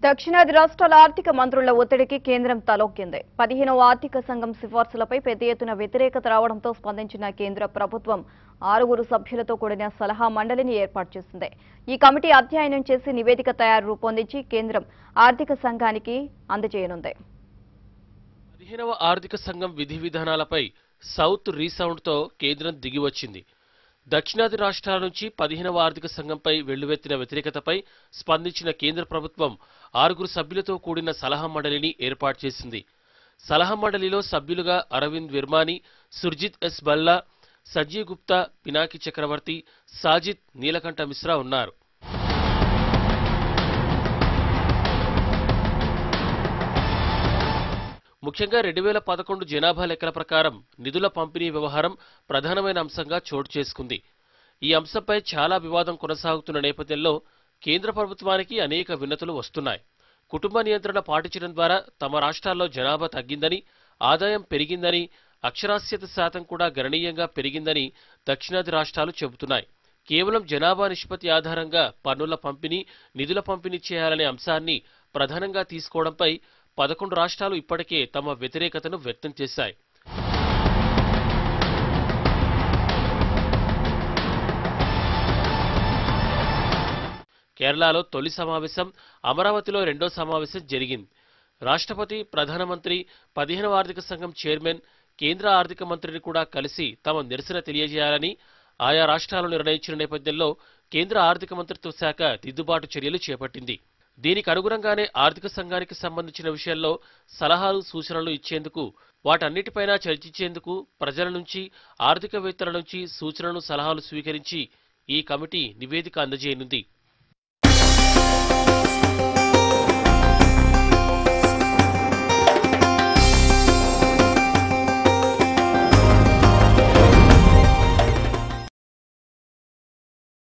దక్షిణాది రాష్ట్రాల ఆర్థిక మంత్రుల ఒత్తిడికి కేంద్రం తలొక్కింది పదిహేనవ ఆర్థిక సంఘం సిఫార్సులపై పెద్ద ఎత్తున వ్యతిరేకత రావడంతో స్పందించిన కేంద్ర ప్రభుత్వం ఆరుగురు సభ్యులతో కూడిన సలహా మండలిని ఏర్పాటు చేసింది ఈ కమిటీ అధ్యయనం చేసి నివేదిక తయారు రూపొందించి కేంద్రం ఆర్థిక సంఘానికి అందజేయనుంది పదిహేనవ ఆర్థిక సంఘం విధి విధానాలపై సౌత్ రీసౌండ్తో కేంద్రం దిగివచ్చింది దక్షిణాది రాష్ట్రాల నుంచి పదిహేనవ ఆర్థిక సంఘంపై వెల్లువెత్తిన వ్యతిరేకతపై స్పందించిన కేంద్ర ప్రభుత్వం ఆరుగురు సభ్యులతో కూడిన సలహా మండలిని ఏర్పాటు చేసింది సలహా మండలిలో సభ్యులుగా అరవింద్ విర్మాని సుర్జిత్ ఎస్ బల్లా సంజీవ్ గుప్తా పినాకి చక్రవర్తి సాజిద్ నీలకంఠ మిశ్రా ఉన్నారు ముఖ్యంగా రెండు వేల పదకొండు జనాభా లెక్కల ప్రకారం నిధుల పంపిణీ వ్యవహారం ప్రధానమైన అంశంగా చోటు చేసుకుంది ఈ అంశంపై చాలా వివాదం కొనసాగుతున్న నేపథ్యంలో కేంద్ర ప్రభుత్వానికి అనేక వినతులు వస్తున్నాయి కుటుంబ నియంత్రణ పాటించడం ద్వారా తమ రాష్ట్రాల్లో జనాభా తగ్గిందని ఆదాయం పెరిగిందని అక్షరాస్యత శాతం కూడా గణనీయంగా పెరిగిందని దక్షిణాది రాష్ట్రాలు చెబుతున్నాయి కేవలం జనాభా నిష్పత్తి ఆధారంగా పన్నుల పంపిణీ నిధుల పంపిణీ చేయాలనే అంశాన్ని ప్రధానంగా తీసుకోవడంపై పదకొండు రాష్ట్రాలు ఇప్పటికే తమ వ్యతిరేకతను వ్యక్తం చేశాయి కేరళలో తొలి సమావేశం అమరావతిలో రెండో సమావేశం జరిగింది రాష్ట్రపతి ప్రధానమంత్రి పదిహేనవ ఆర్థిక సంఘం చైర్మన్ కేంద్ర ఆర్థిక మంత్రిని కూడా కలిసి తమ నిరసన తెలియజేయాలని ఆయా రాష్ట్రాలు నిర్ణయించిన నేపథ్యంలో కేంద్ర ఆర్థిక మంత్రిత్వ శాఖ దిద్దుబాటు చర్యలు చేపట్టింది దీనికి అనుగుణంగానే ఆర్థిక సంఘానికి సంబంధించిన విషయాల్లో సలహాలు సూచనలు ఇచ్చేందుకు వాటన్నిటిపైనా చర్చించేందుకు ప్రజల నుంచి ఆర్థికవేత్తల నుంచి సూచనలు సలహాలు స్వీకరించి ఈ కమిటీ నివేదిక అందజేయనుంది